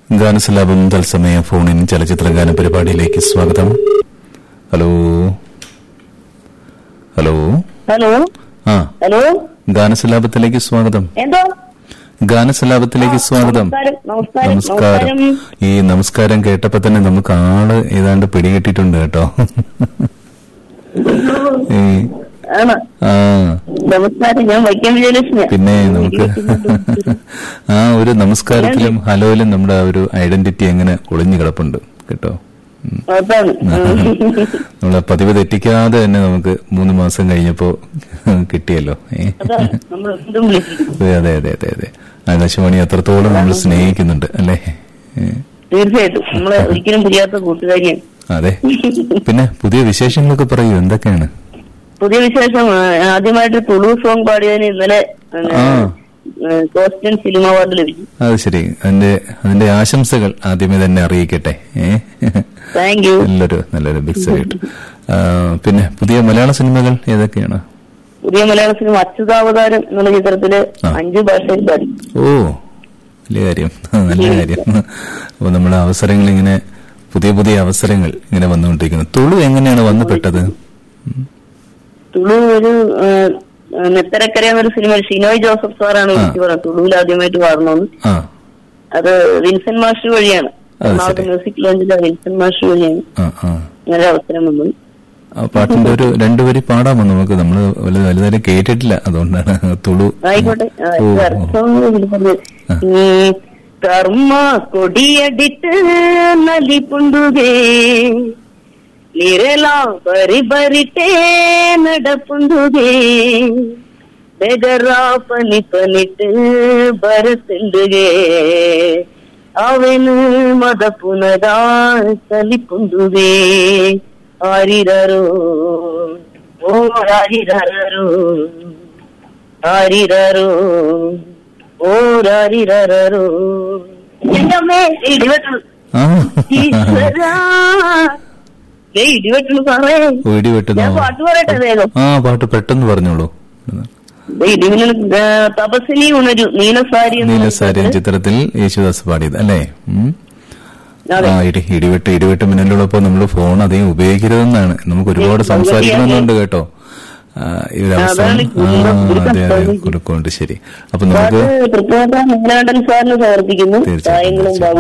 ഗാനസലാപം തത്സമയ ഫോണിൻ ചലച്ചിത്ര ഗാന പരിപാടിയിലേക്ക് സ്വാഗതം ഹലോ ഹലോ ഹലോ ആ ഹലോ ഗാനസലാപത്തിലേക്ക് സ്വാഗതം എന്തോ ഗാനസലാപത്തിലേക്ക് സ്വാഗതം നമസ്കാരം നമസ്കാരം നമസ്കാരം ഈ നമസ്കാരം കേട്ടപ്പോ തന്നെ നമുക്ക് ആള് ഏതാണ്ട് പിടികിട്ടിട്ടുണ്ട് കേട്ടോ ഈ, ആണ് ആ നമസ്കാരം ഞാൻ വൈക്കം വിജയലക്ഷ്മി പിന്നെ നമുക്ക് ആ ഒരു നമസ്കാരത്തിലും ഹലോയിലും നമ്മുടെ ആ ഒരു ഐഡന്റിറ്റി അങ്ങനെ ഒളിഞ്ഞു കിടപ്പുണ്ട് കേട്ടോ ഉം. അതാണ് നമ്മളെ പതിവ് തെറ്റിക്കാതെ തന്നെ നമുക്ക് മൂന്ന് മാസം കഴിഞ്ഞപ്പോ കിട്ടിയല്ലോ ഏ? അതാണ് നമ്മൾ എന്തും വിളിച്ചിരിക്കും അതെ അതെ അതെ അതെ അതെ ആകാശവാണി അത്രത്തോളം നമ്മൾ സ്നേഹിക്കുന്നുണ്ട് അല്ലേ ഏ? തീർച്ചയായിട്ടും നമ്മളെ ഒരിക്കലും പിരിയാത്ത കൂട്ടുകാരിയാണ് അതെ പിന്നെ പുതിയ വിശേഷങ്ങളൊക്കെ പറയൂ എന്തൊക്കെയാണ് പുതിയ വിശേഷം ആ, ആദ്യമായിട്ട് തുളു സോങ് പാടിയതിന് ഇന്നലെ ആ. കോസ്റ്റ്യൻ ഫിലിം അവാർഡ് ലഭിച്ചു അത് ശരി അതിന്റെ അതിന്റെ ആശംസകൾ ആദ്യമേ തന്നെ അറിയിക്കട്ടെ ഏ? താങ്ക് യു നല്ലൊരു നല്ലൊരു ബിഗ് സൈറ്റ് പിന്നെ പുതിയ മലയാള സിനിമകൾ ഏതൊക്കെയാണ് പുതിയ മലയാള സിനിമ അച്യുതാവതാരം എന്നുള്ള ചിത്രത്തില് ആ. അഞ്ചു ഭാഷയിൽ പാടി ഓ വലിയ കാര്യം നല്ല കാര്യം അപ്പൊ നമ്മുടെ അവസരങ്ങൾ ഇങ്ങനെ പുതിയ പുതിയ അവസരങ്ങൾ ഇങ്ങനെ വന്നുകൊണ്ടിരിക്കുന്നു തുളു എങ്ങനെയാണ് വന്നു പെട്ടത് തുളു ഒരു ആ, ആ, നെത്തരക്കര എന്നൊരു സിനിമ ഷിനോയ് ജോസഫ് സാറാണ് വിളിച്ചു പറഞ്ഞത് തുളുവിൽ ആദ്യമായിട്ട് പാടണമെന്ന് ആ അത് വിൻസൻ മാഷ് വഴിയാണ് അത് എറണാകുളത്ത് ശരി. മ്യൂസിക് ലോഞ്ചിലെ വിൻസൻ മാഷ് വഴിയാണ് ആ ആ അങ്ങനെ ഒരു അവസരം വന്നത് ആ പാട്ടിന്റെ ഒരു രണ്ടുപേരി പാടാമോ നമുക്ക് നമ്മള് വലുത് വലുതായിട്ട് കേട്ടിട്ടില്ല അതുകൊണ്ടാണ് തുളു ആയിക്കോട്ടെ ആ, ഓ, ഇത് ഓ. അർത്ഥം ഇതില് പറഞ്ഞത്. ഈ കർമ്മ കൊടിയടിട്ട് നലിപ്പുണ്ടുകേ നിരല ಬರಿ ಬರಿಟೇ ನಡಪುಂದುಗೆ ಬೆಗರ ಪನಿ ಪನಿಟ್ ಬರತುಂದುಗೆ ಅವನು ಮದ ಪುನಗ ಸಲಿಪುಂದುಗೆ ಆರಿರರು ಓ ಆರಿರರು ആരിരരോ ഓരാരിരരോ എന്റെ അമ്മേ ദേ ഇടിവെട്ടണു ആ ഈശ്വരാ ദേ ഇടിവെട്ടണു സാറേ ഓ, ഇടി വെട്ടുന്നു ഞാൻ പാട്ട് പറയട്ടെ വേഗം ആ പാട്ട് പെട്ടെന്ന് പറഞ്ഞോളൂ ദേ ഇടിമിന്നൽ ആ, തപസ്വിനി ഉണരു നീലസാരി എന്ന് നീലസാരി പറഞ്ഞിട്ട് ചിത്രത്തിൽ യേശുദാസ് പാടിയത് അല്ലേ ഉം. അതെ. ആ ഇടി ഇടിവെട്ട് ഇടിവെട്ട് മിന്നലുള്ളപ്പോ നമ്മൾ ഫോൺ അധികം ഉപയോഗിക്കരുതെന്നാണ് നമുക്ക് ഒരുപാട് സംസാരിക്കണമെന്നുണ്ട് കേട്ടോ ആ, ഈ ഒരു അവസരം അതാണ് ആ ഒരു അതെ അതെ കഷ്ടം. കൊടുക്കുന്നുണ്ട് ശരി അപ്പൊ പാട്ട് നമുക്ക് തൃപ്പൂണിത്തുറ നീലകണ്ഠൻ സാറിന് സമർപ്പിക്കുന്നു തീർച്ചയായും, സായങ്ങളും തീർച്ചയായും.